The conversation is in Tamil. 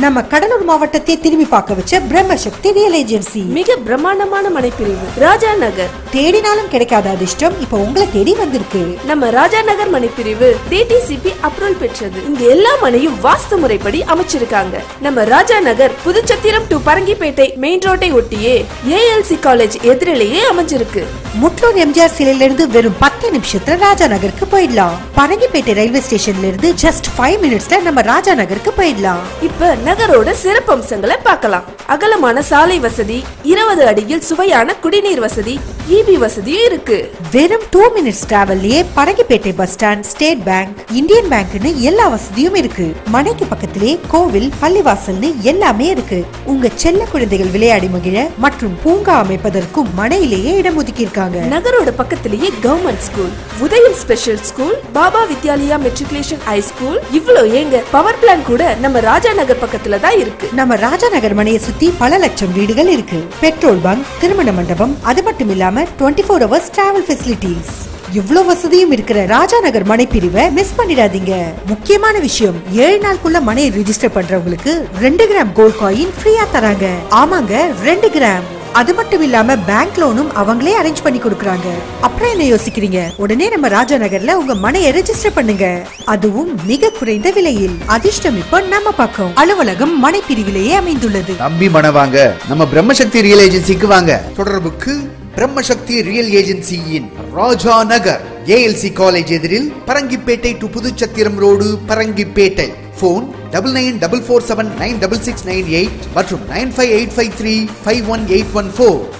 நம்ம கடலூர் மாவட்டத்தை திரும்பி பார்க்க வச்ச பிரம்மசக்தி ரியல் ஏஜென்சி மிக பிரம்மாண்டமான மனைப்பிரிவு ராஜா நகர் தேடினாலும் கிடைக்காத அதிர்ஷ்டம் இப்ப உங்களை தேடி வந்திருக்கு நம்ம ராஜா நகர் மனைப்பிரிவு டிடிசிபி அப்ரூவல் பெற்றது இங்க எல்லா மனையும் வாஸ்து முறைப்படி அமைச்சிருக்காங்க நம்ம ராஜா நகர் புதுச்சத்திரம் டு பரங்கிப்பேட்டை மெயின் ரோட்டை ஒட்டியே ஏஎல்சி காலேஜ் எதிரிலேயே அமைஞ்சிருக்கு முற்றூர் எம்ஜிஆர் சிலையில இருந்து வெறும் பத்து நிமிஷத்துல ராஜா நகருக்கு போயிடலாம் பரங்கிப்பேட்டை ரயில்வே ஸ்டேஷன்ல இருந்து ஜஸ்ட் ஃபைவ் மினிட்ஸ்ல நம்ம ராஜா நகருக்கு போயிடலாம் இப்ப நகரோட சிறப்பம்சங்களை பார்க்கலாம் அகலமான சாலை வசதி இருபது அடியில் சுவையான குடிநீர் வசதி இபி வசதியும் இருக்கு வெறும் டூ மினிட்ஸ் டிராவல்லயே Parangipettai bus stand state bank Indian பேங்க்னு எல்லா வசதியும் இருக்கு மனைக்கு பக்கத்திலே கோவில் பள்ளிவாசல்னு எல்லாமே இருக்கு உங்க செல்ல குழந்தைகள் விளையாடி மகிழ மற்றும் பூங்கா அமைப்பதற்கும் மனையிலேயே இடம் ஒதுக்கி இருக்காங்க நகரோட பக்கத்திலேயே government school Udhayam special school Baba Vidyalaya matriculation high school இவ்ளோ ஏங்க பவர் பிளான் கூட நம்ம ராஜா நகர் பக்கத்துல தான் இருக்கு நம்ம ராஜாநகர் மனையை சுத்தி பல லட்சம் வீடுகள் இருக்கு பெட்ரோல் பங்க் திருமண மண்டபம் அது மட்டும் இல்லாம twenty four hours travel facilities இவ்ளோ வசதியும் இருக்கிற ராஜாநகர் மனை பிரிவை மிஸ் பண்ணிடாதீங்க முக்கியமான விஷயம் ஏழு நாளுக்குள்ள மனையை ரிஜிஸ்டர் பண்றவங்களுக்கு ரெண்டு கிராம் கோல்ட் காயின் ஃப்ரீயா தராங்க ஆமாங்க ரெண்டு கிராம் அது மட்டும் இல்லாம பேங்க் லோனும் அவங்களே அரேஞ்ச் பண்ணி கொடுக்கறாங்க அப்புறம் என்ன யோசிக்கிறீங்க உடனே நம்ம ராஜா நகர்ல உங்க மனையை ரெஜிஸ்டர் பண்ணுங்க அதுவும் மிக குறைந்த விலையில் அதிர்ஷ்டம் இப்போ நம்ம பக்கம் அலுவலகம் மனை பிரிவிலேயே அமைந்துள்ளது நம்பி மனவாங்க நம்ம பிரம்மசக்தி ரியல் ஏஜென்சிக்கு வாங்க தொடர்புக்கு பிரம்மசக்தி ரியல் ஏஜென்சியின் ராஜா நகர் ஏஎல்சி காலேஜ் எதிரில் Parangipettai to Puduchatram road Parangipettai phone double nine double four seven nine double six nine eight மற்றும் nine five eight five three five one eight one four